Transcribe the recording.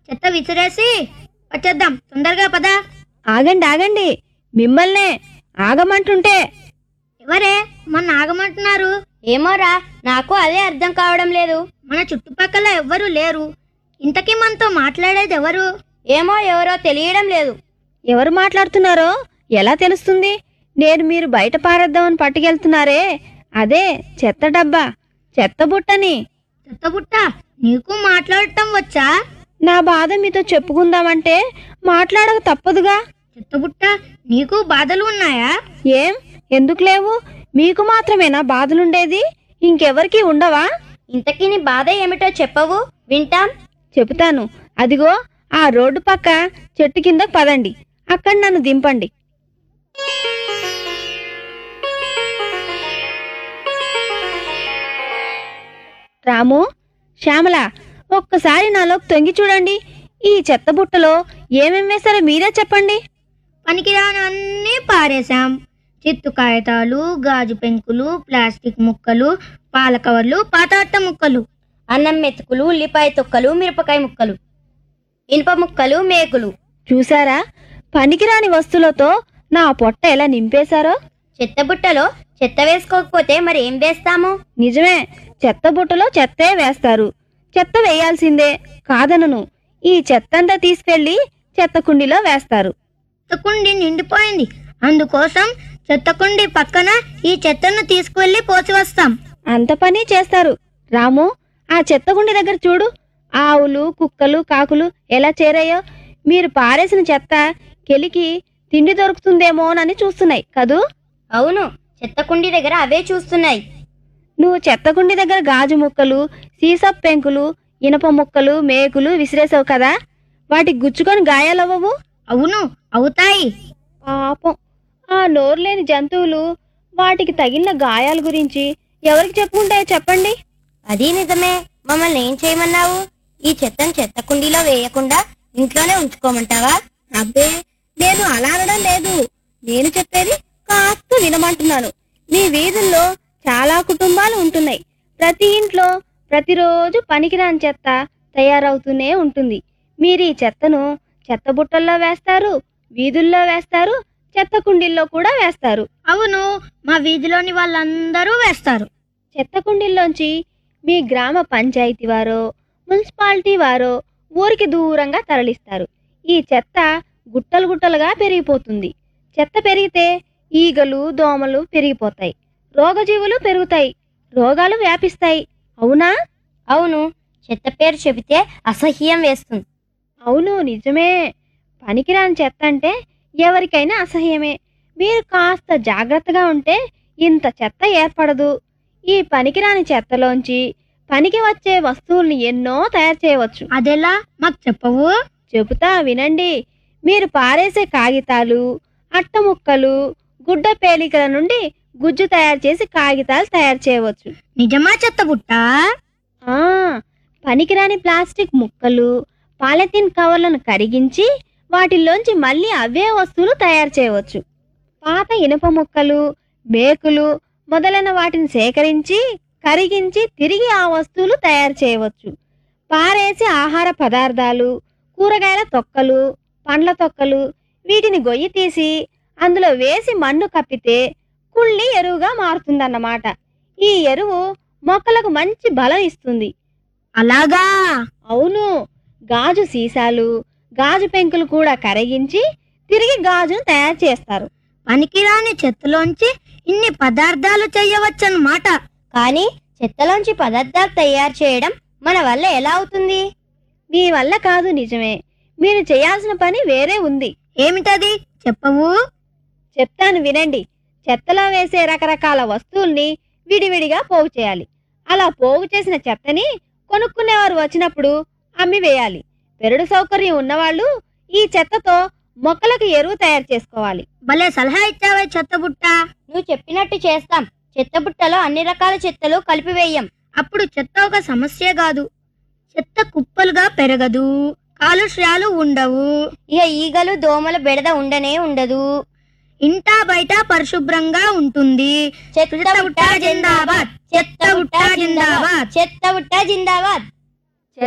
చెత్త విసిరేసి వచ్చేద్దాం తొందరగా పదా ఆగండి ఆగండి మిమ్మల్నే ఆగమంటుంటే ఎవరే మొన్న ఆగమంటున్నారు ఏమోరా నాకు అదే అర్థం కావడం లేదు మన చుట్టుపక్కల ఎవ్వరూ లేరు ఇంతకీ మనతో మాట్లాడేది ఎవరు ఏమో ఎవరో తెలియడం లేదు ఎవరు మాట్లాడుతున్నారో ఎలా తెలుస్తుంది నేను మీరు బయట పారేద్దామని పట్టుకెళ్తున్నారే అదే చెత్త డబ్బా చెత్త బుట్టని చెత్తబుట్ట నీకు మాట్లాడటం వచ్చా నా బాధ మీతో చెప్పుకుందామంటే మాట్లాడక తప్పదుగా చెత్తబుట్ట నీకు బాధలు ఉన్నాయా ఏం ఎందుకు లేవు మీకు మాత్రమేనా బాధలుండేది ఇంకెవరికి ఉండవా ఇంతకీ నీ బాధ ఏమిటో చెప్పవు వింటాం చెబుతాను అదిగో ఆ రోడ్డు పక్క చెట్టు కింద పదండి అక్కడ నన్ను దింపండి రాము శ్యామల ఒక్కసారి నాలోకి తొంగి చూడండి ఈ చెత్త బుట్టలో ఏమేం వేశారో మీరే చెప్పండి పనికిరాని అన్నీ పారేశాం చిత్తు కాగితాలు గాజు పెంకులు ప్లాస్టిక్ ముక్కలు పాల కవర్లు పాత అట్ట ముక్కలు అన్నం మెతుకులు ఉల్లిపాయ తొక్కలు మిరపకాయ ముక్కలు ఇనుప ముక్కలు మేకులు చూసారా పనికిరాని వస్తువులతో నా పొట్ట ఎలా నింపేశారో చెత్త బుట్టలో చెత్త వేసుకోకపోతే మరి ఏం వేస్తాము నిజమే చెత్త బుట్టలో చెత్తే వేస్తారు చెత్త వేయాల్సిందే కాదనను ఈ చెత్తంతా తీసుకెళ్లి చెత్త కుండీలో వేస్తారు చెత్త కుండి నిండిపోయింది అందుకోసం చెత్త కుండి పక్కన ఈ చెత్తను తీసుకువెళ్ళి పోసి వస్తాం అంత పని చేస్తారు రాము ఆ చెత్త కుండి దగ్గర చూడు ఆవులు కుక్కలు కాకులు ఎలా చేరాయో మీరు పారేసిన చెత్త కెలికి తిండి దొరుకుతుందేమోనని చూస్తున్నాయి కదూ అవును చెత్త కుండీ దగ్గర అవే చూస్తున్నాయి నువ్వు చెత్త కుండి దగ్గర గాజు ముక్కలు సీసప్ పెంకులు ఇనప ముక్కలు మేకులు విసిరేసావు కదా వాటికి గుచ్చుకొని గాయాలవ్వవు అవును అవుతాయి పాపం ఆ నోరులేని జంతువులు వాటికి తగిలిన గాయాల గురించి ఎవరికి చెప్పుకుంటాయో చెప్పండి అది నిజమే మమ్మల్ని ఏం చేయమన్నావు ఈ చెత్తను చెత్త కుండీలో వేయకుండా ఇంట్లోనే ఉంచుకోమంటావా అబ్బే నేను అలా అనడం లేదు నేను చెప్పేది కాస్త వినమంటున్నాను మీ వీధుల్లో చాలా కుటుంబాలు ఉంటున్నాయి ప్రతి ఇంట్లో ప్రతిరోజు పనికిరాని చెత్త తయారవుతూనే ఉంటుంది మీరు ఈ చెత్తను చెత్త బుట్టల్లో వేస్తారు వీధుల్లో వేస్తారు చెత్త కుండీల్లో కూడా వేస్తారు అవును మా వీధిలోని వాళ్ళందరూ వేస్తారు చెత్త కుండీల్లోంచి మీ గ్రామ పంచాయతీ వారో మున్సిపాలిటీ వారో ఊరికి దూరంగా తరలిస్తారు ఈ చెత్త గుట్టలు గుట్టలుగా పెరిగిపోతుంది చెత్త పెరిగితే ఈగలు దోమలు పెరిగిపోతాయి రోగజీవులు పెరుగుతాయి రోగాలు వ్యాపిస్తాయి అవునా అవును చెత్త పేరు చెబితే అసహ్యం వేస్తుంది అవును నిజమే పనికిరాని చెత్త అంటే ఎవరికైనా అసహ్యమే మీరు కాస్త జాగ్రత్తగా ఉంటే ఇంత చెత్త ఏర్పడదు ఈ పనికిరాని చెత్తలోంచి పనికి వచ్చే వస్తువుల్ని ఎన్నో తయారు చేయవచ్చు అదెలా మాకు చెప్పవు చెబుతా వినండి మీరు పారేసే కాగితాలు అట్ట ముక్కలు గుడ్డ పేలికల నుండి గుజ్జు తయారు చేసి కాగితాలు తయారు చేయవచ్చు నిజమా చెత్తబుట్ట ఆ పనికిరాని ప్లాస్టిక్ ముక్కలు పాలిథిన్ కవర్లను కరిగించి వాటిల్లోంచి మళ్ళీ అవే వస్తువులు తయారు చేయవచ్చు పాత ఇనుప ముక్కలు మేకులు మొదలైన వాటిని సేకరించి కరిగించి తిరిగి ఆ వస్తువులు తయారు చేయవచ్చు పారేసి ఆహార పదార్థాలు కూరగాయల తొక్కలు పండ్ల తొక్కలు వీటిని గొయ్యి తీసి అందులో వేసి మన్ను కప్పితే కుళ్ళి ఎరువుగా మారుతుందన్నమాట ఈ ఎరువు మొక్కలకు మంచి బలం ఇస్తుంది అలాగా అవును గాజు సీసాలు గాజు పెంకులు కూడా కరిగించి తిరిగి గాజును తయారు చేస్తారు పనికిరాని చెత్తలోంచి ఇన్ని పదార్థాలు చెయ్యవచ్చన్నమాట కానీ చెత్తలోంచి పదార్థాలు తయారు చేయడం మన వల్ల ఎలా అవుతుంది మీ వల్ల కాదు నిజమే మీరు చేయాల్సిన పని వేరే ఉంది ఏమిటది చెప్పవు చెప్తాను వినండి చెత్తలో వేసే రకరకాల వస్తువుల్ని విడివిడిగా పోగు చేయాలి అలా పోగు చేసిన చెత్తని కొనుక్కునేవారు వచ్చినప్పుడు అమ్మి వేయాలి పెరడు సౌకర్యం ఉన్నవాళ్ళు ఈ చెత్తతో మొక్కలకు ఎరువు తయారు చేసుకోవాలి భలే సలహా ఇచ్చావే చెత్తబుట్ట నువ్వు చెప్పినట్టు చేస్తాం చెత్త బుట్టలో అన్ని రకాల చెత్తలు కలిపివేయం అప్పుడు చెత్త ఒక సమస్య కాదు చెత్త కుప్పలుగా పెరగదు కాలుష్యాలు ఉండవు ఇక ఈగలు దోమల బెడద ఉండనే ఉండదు ఇంటా బయట పరిశుభ్రంగా ఉంటుంది చెత్త బుట్ట జిందాబాద్ చెత్త బుట్ట జిందాబాద్ చెత్త బుట్ట జిందాబాద్